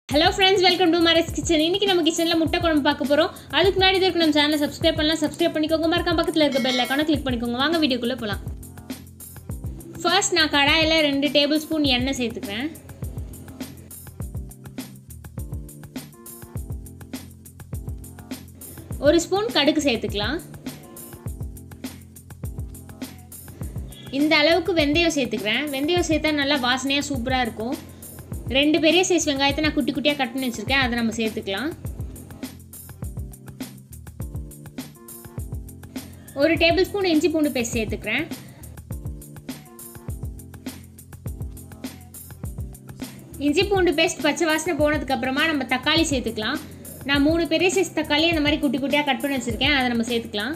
hello friends welcome to Mara's kitchen இன்னைக்கு நம்ம கிச்சனில் முட்டை குழம்பு பார்க்க போகிறோம் அதுக்கு முன்னாடி இதுக்கு நம்ம சேனலை சப்ஸ்கிரைப் பண்ணலாம் சப்ஸ்கிரைப் பண்ணிக்கோங்க மறக்காம பக்கத்தில் இருக்க பெல் ஐக்கானை கிளிக் பண்ணிக்கோங்க வாங்க வீடியோக்குள்ளே போகலாம் ஃபர்ஸ்ட் நான் கடாயில் ரெண்டு டேபிள் ஸ்பூன் எண்ணெய் சேர்த்துக்கிறேன் ஒரு ஸ்பூன் கடுகு சேர்த்துக்கலாம் இந்த அளவுக்கு வெந்தயம் சேர்த்துக்கிறேன் வெந்தயம் சேர்த்தா நல்லா வாசனையாக சூப்பராக இருக்கும் ரெண்டு பெரிய சைஸ் வெங்காயத்தை நான் குட்டி குட்டியாக கட் பண்ணி வச்சுருக்கேன் அதை நம்ம சேர்த்துக்கலாம் ஒரு டேபிள் ஸ்பூன் இஞ்சி பூண்டு பேஸ்ட் சேர்த்துக்கிறேன் இஞ்சி பூண்டு பேஸ்ட் பச்சை வாசனை போனதுக்கப்புறமா நம்ம தக்காளி சேர்த்துக்கலாம் நான் மூணு பெரிய சைஸ் தக்காளி அந்த மாதிரி குட்டி குட்டியாக கட் பண்ணி வச்சுருக்கேன் அதை நம்ம சேர்த்துக்கலாம்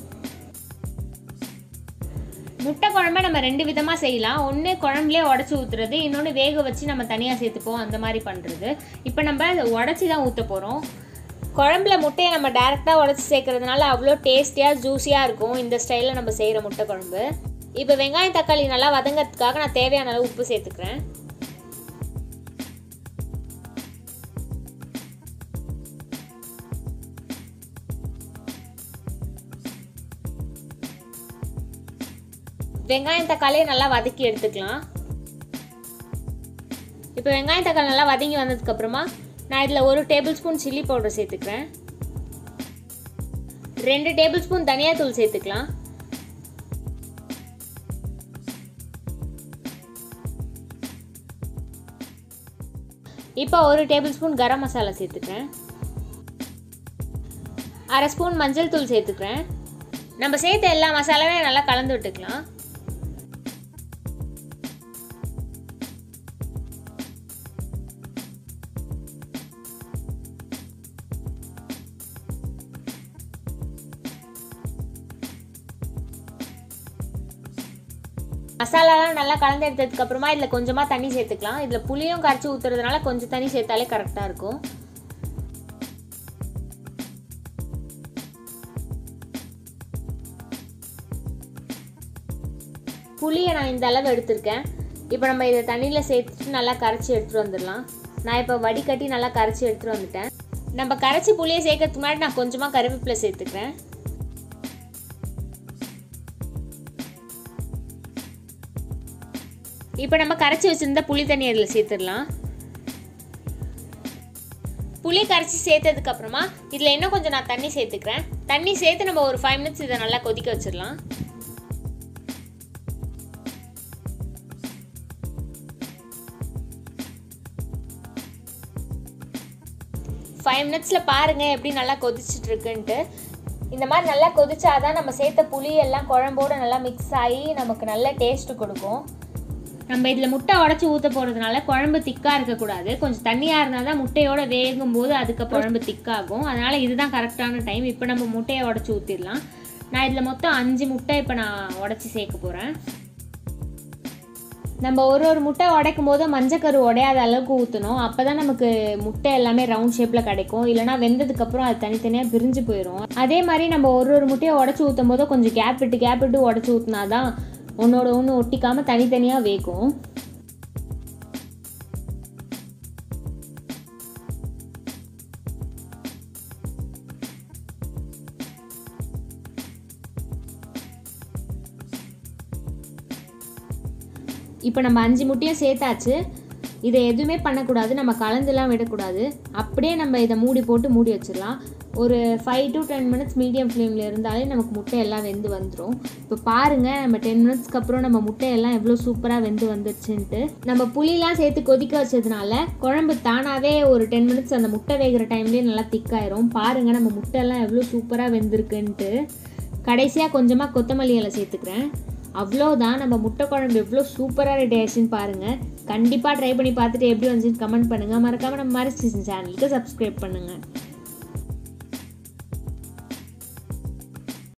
முட்டை குழம்ப நம்ம ரெண்டு விதமாக செய்யலாம் ஒன்று குழம்புலேயே உடச்சி ஊற்றுறது இன்னொன்று வேக வச்சு நம்ம தனியாக சேர்த்துப்போம் அந்த மாதிரி பண்ணுறது இப்போ நம்ம அதை உடச்சி தான் ஊற்ற போகிறோம் குழம்புல முட்டையை நம்ம டேரெக்டாக உடச்சி சேர்க்கறதுனால அவ்வளோ டேஸ்டியாக ஜூஸியாக இருக்கும் இந்த ஸ்டைலில் நம்ம செய்கிற முட்டை குழம்பு இப்போ வெங்காயம் தக்காளி நல்லா வதங்கிறதுக்காக நான் தேவையான அளவு உப்பு சேர்த்துக்கிறேன் வெங்காயம் தக்காளியை நல்லா வதக்கி எடுத்துக்கலாம் இப்போ வெங்காயம் தக்காளி நல்லா வதங்கி வந்ததுக்கப்புறமா நான் இதில் ஒரு டேபிள் ஸ்பூன் சில்லி பவுடர் சேர்த்துக்கிறேன் ரெண்டு டேபிள் ஸ்பூன் தனியாத்தூள் சேர்த்துக்கலாம் இப்போ ஒரு டேபிள் ஸ்பூன் கரம் மசாலா சேர்த்துக்கிறேன் அரை ஸ்பூன் மஞ்சள் தூள் சேர்த்துக்கிறேன் நம்ம சேர்த்த எல்லா மசாலாவே நல்லா கலந்து விட்டுக்கலாம் மசாலாலாம் நல்லா கலந்து எடுத்ததுக்கு அப்புறமா இதில் கொஞ்சமாக தண்ணி சேர்த்துக்கலாம் இதில் புளியும் கரைச்சி ஊற்றுறதுனால கொஞ்சம் தண்ணி சேர்த்தாலே கரெக்டாக இருக்கும் புளியை நான் இந்த அளவு எடுத்திருக்கேன் இப்போ நம்ம இதை தண்ணியில் சேர்த்துட்டு நல்லா கரைச்சி எடுத்துகிட்டு வந்துடலாம் நான் இப்போ வடிகட்டி நல்லா கரைச்சி எடுத்துகிட்டு வந்துட்டேன் நம்ம கரைச்சி புளியை சேர்க்கறதுக்கு முன்னாடி நான் கொஞ்சமாக கருவேப்பிலை சேர்த்துக்கிறேன் இப்போ நம்ம கரைச்சி வச்சுருந்த புளி தண்ணி அதில் சேர்த்துடலாம் புளி கரைச்சி சேர்த்ததுக்கு அப்புறமா இதில் இன்னும் கொஞ்சம் நான் தண்ணி சேர்த்துக்கிறேன் தண்ணி சேர்த்து நம்ம ஒரு ஃபைவ் மினிட்ஸ் இதை நல்லா கொதிக்க வச்சிடலாம் ஃபைவ் மினிட்ஸில் பாருங்கள் எப்படி நல்லா கொதிச்சுட்டு இருக்குன்ட்டு இந்த மாதிரி நல்லா கொதிச்சாதான் நம்ம சேர்த்த புளி எல்லாம் குழம்போடு நல்லா மிக்ஸ் ஆகி நமக்கு நல்ல டேஸ்ட்டு கொடுக்கும் நம்ம இதில் முட்டை உடச்சி ஊற்ற போகிறதுனால குழம்பு திக்காக இருக்கக்கூடாது கொஞ்சம் தண்ணியாக இருந்தால் தான் முட்டையோட வேகும் போது அதுக்கப்புறம் குழம்பு திக்காகும் அதனால் இதுதான் கரெக்டான டைம் இப்போ நம்ம முட்டையை உடச்சி ஊற்றிடலாம் நான் இதில் மொத்தம் அஞ்சு முட்டை இப்போ நான் உடச்சி சேர்க்க போகிறேன் நம்ம ஒரு ஒரு முட்டை உடைக்கும் போது மஞ்சக்கரு உடையாத அளவுக்கு ஊற்றணும் அப்போ தான் நமக்கு முட்டை எல்லாமே ரவுண்ட் ஷேப்பில் கிடைக்கும் இல்லைனா வெந்ததுக்கப்புறம் அது தனித்தனியாக பிரிஞ்சு போயிடும் அதே மாதிரி நம்ம ஒரு ஒரு முட்டையை உடச்சி ஊற்றும் போது கொஞ்சம் கேப் விட்டு கேப் விட்டு உடச்சி ஊற்றினா தான் ஒன்றோட ஒன்று ஒட்டிக்காமல் தனித்தனியாக வேகும் இப்போ நம்ம அஞ்சு முட்டையும் சேர்த்தாச்சு இதை எதுவுமே பண்ணக்கூடாது நம்ம கலந்துலாம் விடக்கூடாது அப்படியே நம்ம இதை மூடி போட்டு மூடி வச்சிடலாம் ஒரு five to ten minutes medium ஃப்ளேமில் இருந்தாலே நமக்கு முட்டை எல்லாம் வெந்து வந்துடும் இப்போ பாருங்கள் நம்ம டென் மினிட்ஸ்க்கு அப்புறம் நம்ம முட்டையெல்லாம் எவ்வளோ சூப்பராக வெந்து வந்துடுச்சுன்ட்டு நம்ம புளிலாம் சேர்த்து கொதிக்க வச்சதுனால குழம்பு தானாகவே ஒரு டென் மினிட்ஸ் அந்த முட்டை வேகிற டைம்லேயே நல்லா திக்காயிரும் பாருங்கள் நம்ம முட்டையெல்லாம் எவ்வளோ சூப்பராக வெந்திருக்குன்ட்டு கடைசியாக கொஞ்சமாக கொத்தமல்லி இலை சேர்த்துக்கிறேன் அவ்வளோதான் நம்ம முட்டை குழம்பு எவ்வளோ சூப்பராக ரெடி ஆயிடுச்சுன்னு பாருங்கள் கண்டிப்பாக ட்ரை பண்ணி பார்த்துட்டு எப்படி வந்துச்சுன்னு கமெண்ட் பண்ணுங்கள் மறக்காமல் நம்ம மாதிரி சேனலுக்கு சப்ஸ்கிரைப் பண்ணுங்கள்